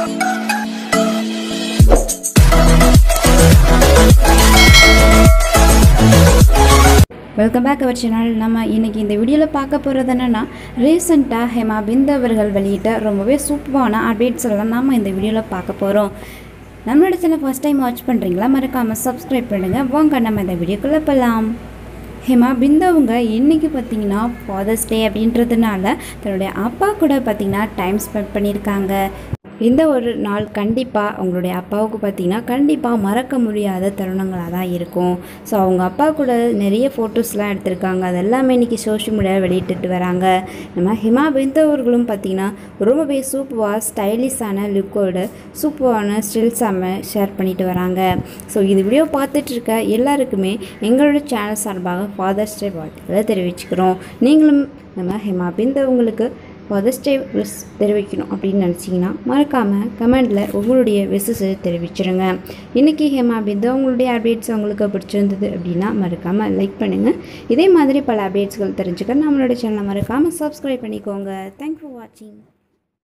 welcome back our channel நம்ம இன்றைக்கி இந்த வீடியோவில் பார்க்க போகிறது என்னென்னா ரீசெண்டாக ஹேமா பிந்த் அவர்கள் வெளியிட்ட ரொம்பவே சூப்பரான அப்டேட்ஸ் எல்லாம் நம்ம இந்த வீடியோவில் பார்க்க போகிறோம் நம்மளோட சேனல் ஃபஸ்ட் டைம் வாட்ச் பண்ணுறீங்களா மறக்காமல் சப்ஸ்கிரைப் பண்ணுங்கள் வாங்க நம்ம இந்த வீடியோக்குள்ளே போகலாம் ஹேமா பிந்தவங்க இன்றைக்கி பார்த்தீங்கன்னா ஃபாதர்ஸ் டே அப்படின்றதுனால தன்னுடைய அப்பா கூட பார்த்தீங்கன்னா டைம் ஸ்பெண்ட் பண்ணியிருக்காங்க இந்த ஒரு நாள் கண்டிப்பாக அவங்களுடைய அப்பாவுக்கு பார்த்தீங்கன்னா கண்டிப்பாக மறக்க முடியாத தருணங்களாக தான் இருக்கும் ஸோ அவங்க அப்பா கூட நிறைய ஃபோட்டோஸ்லாம் எடுத்திருக்காங்க அது எல்லாமே இன்றைக்கி சோஷியல் மீடியாவில் வெளியிட்டுட்டு வராங்க நம்ம ஹிமா பிந்தவர்களும் பார்த்தீங்கன்னா ரொம்பவே சூப்பராக ஸ்டைலிஷான லுக்கோட சூப்பரான ஸ்டில்ஸாம ஷேர் பண்ணிட்டு வராங்க ஸோ இது வீடியோ பார்த்துட்டு இருக்க எல்லாருக்குமே எங்களோட சேனல் சார்பாக ஃபாதர்ஸ் டே வாழ்த்துக்களை தெரிவிச்சுக்கிறோம் நீங்களும் நம்ம ஹிமா பிந்தவங்களுக்கு ஃபாதர்ஸ் டே விஷ் தெரிவிக்கணும் அப்படின்னு நினச்சிங்கன்னா மறக்காமல் கமெண்டில் உங்களுடைய விசஸை தெரிவிச்சிருங்க இன்றைக்கி ஹேமா பிந்து உங்களுடைய அப்டேட்ஸ் உங்களுக்கு பிடிச்சிருந்தது அப்படின்னா மறக்காமல் லைக் பண்ணுங்கள் இதே மாதிரி பல அப்டேட்ஸ்கள் தெரிஞ்சுக்க நம்மளோட சேனலை மறக்காமல் சப்ஸ்கிரைப் பண்ணிக்கோங்க தேங்க்ஸ் ஃபார் வாட்சிங்